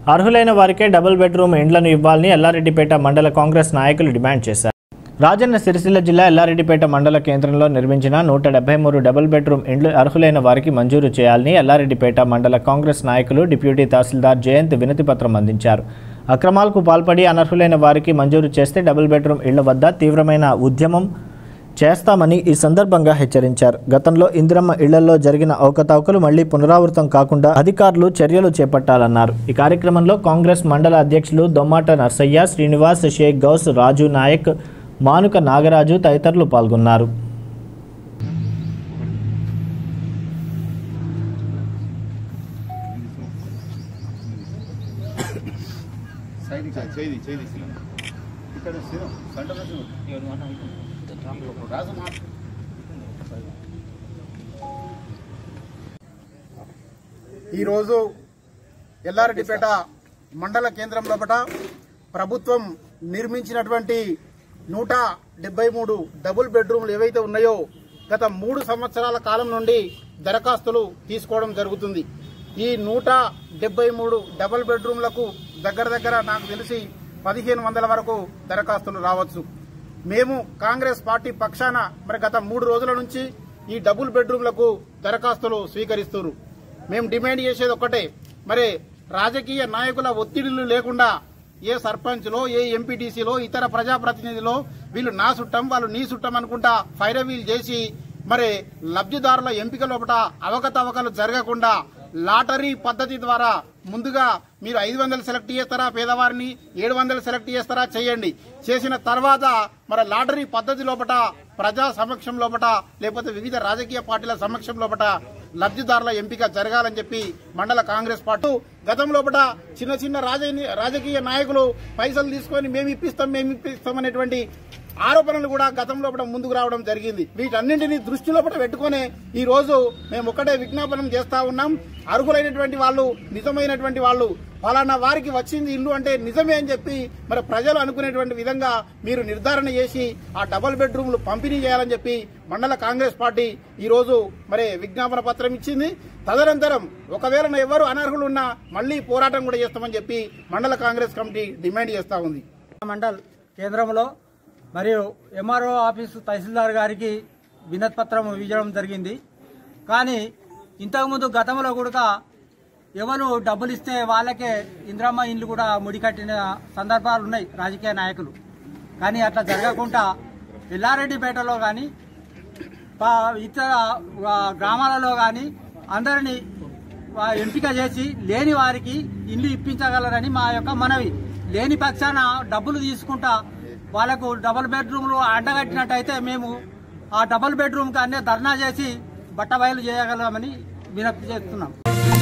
అర్హులైన వారికే double bedroom ఇండ్లను ఇవ్వాలని ఎల్లారెడ్డిపేట మండల కాంగ్రెస్ నాయకులు డిమాండ్ చేశారు రాజన్న సిరిసిల్ల జిల్లా ఎల్లారెడ్డిపేట మండల కేంద్రంలో నిర్మించిన నూట డెబ్బై మూడు డబుల్ బెడ్రూమ్ ఇండ్లు అర్హులైన వారికి మంజూరు చేయాలని ఎల్లారెడ్డిపేట మండల కాంగ్రెస్ నాయకులు డిప్యూటీ తహసీల్దార్ జయంత్ వినతి పత్రం అందించారు అక్రమాలకు పాల్పడి అనర్హులైన వారికి మంజూరు చేస్తే డబుల్ బెడ్రూమ్ ఇళ్ల వద్ద తీవ్రమైన ఉద్యమం చేస్తామని ఈ సందర్భంగా హెచ్చరించారు గతంలో ఇందిరమ్మ ఇళ్లలో జరిగిన అవకతవకలు మళ్లీ పునరావృతం కాకుండా అధికారులు చర్యలు చేపట్టాలన్నారు ఈ కార్యక్రమంలో కాంగ్రెస్ మండల అధ్యక్షులు దొమ్మాట నర్సయ్య శ్రీనివాస్ షేక్ గౌస్ రాజు నాయక్ మానుక నాగరాజు తదితరులు పాల్గొన్నారు చేయి చేయి ఇక్కడ సెంటర్ రాజు మాట ఈరోజు ఎల్లారెడ్డిపేట మండల కేంద్రం లోపల ప్రభుత్వం నిర్మించినటువంటి నూట డెబ్బై మూడు డబుల్ బెడ్రూమ్లు ఏవైతే ఉన్నాయో గత మూడు సంవత్సరాల కాలం నుండి దరఖాస్తులు తీసుకోవడం జరుగుతుంది ఈ నూట డెబ్బై మూడు డబుల్ బెడ్రూమ్లకు దగ్గర దగ్గర నాకు తెలిసి పదిహేను వందల వరకు దరఖాస్తులు రావచ్చు మేము కాంగ్రెస్ పార్టీ పక్షాన మరి గత మూడు రోజుల నుంచి ఈ డబుల్ బెడ్రూమ్లకు దరఖాస్తులు స్వీకరిస్తున్నారు మేము డిమాండ్ చేసేది ఒక్కటే మరి రాజకీయ నాయకుల ఒత్తిడిలు లేకుండా ఏ సర్పంచ్లో ఏ ఎంపీటీసీలో ఇతర ప్రజాప్రతినిధిలో వీళ్ళు నా చుట్టం వాళ్ళు నీ చుట్టం అనుకుంటా ఫైరవీల్ చేసి మరి లబ్ధిదారుల ఎంపిక లోపల అవకతవకలు జరగకుండా లాటరీ పద్ధతి ద్వారా ముందుగా మీరు ఐదు వందలు సెలెక్ట్ చేస్తారా పేదవారిని ఏడు వందలు సెలెక్ట్ చేస్తారా చేయండి చేసిన తర్వాత మరి లాటరీ పద్ధతి లోపల ప్రజా సమక్షం లోపల లేకపోతే వివిధ రాజకీయ పార్టీల సమక్షం లోపల లబ్ధిదారుల ఎంపిక జరగాలని చెప్పి మండల కాంగ్రెస్ పార్టీ గతం లోపల చిన్న చిన్న రాజకీయ రాజకీయ నాయకులు పైసలు తీసుకొని మేము ఇప్పిస్తాం మేము ఇప్పిస్తాం అనేటువంటి ఆరోపణలు కూడా గతంలో కూడా ముందుకు రావడం జరిగింది వీటన్నింటినీ దృష్టిలో కూడా పెట్టుకునే ఈ రోజు మేము ఒకటే విజ్ఞాపనం చేస్తా ఉన్నాం అర్హులైనటువంటి వాళ్ళు నిజమైనటువంటి వాళ్ళు ఫలానా వారికి వచ్చింది ఇల్లు అంటే నిజమే అని చెప్పి మరి ప్రజలు అనుకునేటువంటి విధంగా మీరు నిర్ధారణ చేసి ఆ డబుల్ బెడ్రూమ్లు పంపిణీ చేయాలని చెప్పి మండల కాంగ్రెస్ పార్టీ ఈ రోజు మరి విజ్ఞాపన పత్రం ఇచ్చింది తదనంతరం ఒకవేళ ఎవరు అనర్హులు ఉన్నా మళ్లీ పోరాటం కూడా చేస్తామని చెప్పి మండల కాంగ్రెస్ కమిటీ డిమాండ్ చేస్తా ఉంది మండల్ కేంద్రంలో మరియు ఎంఆర్ఓ ఆఫీసు తహసీల్దార్ గారికి వినతి పత్రం ఇవ్వడం జరిగింది కానీ ఇంతకుముందు గతంలో కూడా ఎవరు డబ్బులు ఇస్తే వాళ్ళకే ఇంద్రమ్మ ఇండ్లు కూడా ముడికట్టిన సందర్భాలు ఉన్నాయి రాజకీయ నాయకులు కానీ అట్లా జరగకుండా ఎల్లారెడ్డిపేటలో కానీ పా- ఇతర ఆ, గ్రామాలలో కానీ అందరినీ ఆ, ఎంపిక చేసి లేని వారికి ఇల్లు ఇప్పించగలరని మా యొక్క మనవి లేని పక్షాన డబ్బులు తీసుకుంటా వాళ్ళకు డబుల్ బెడ్రూమ్లు అడ్డగట్టినట్టయితే మేము ఆ డబుల్ బెడ్రూమ్ కానీ ధర్నా చేసి బట్టబయలు చేయగలమని వినతి చేస్తున్నాం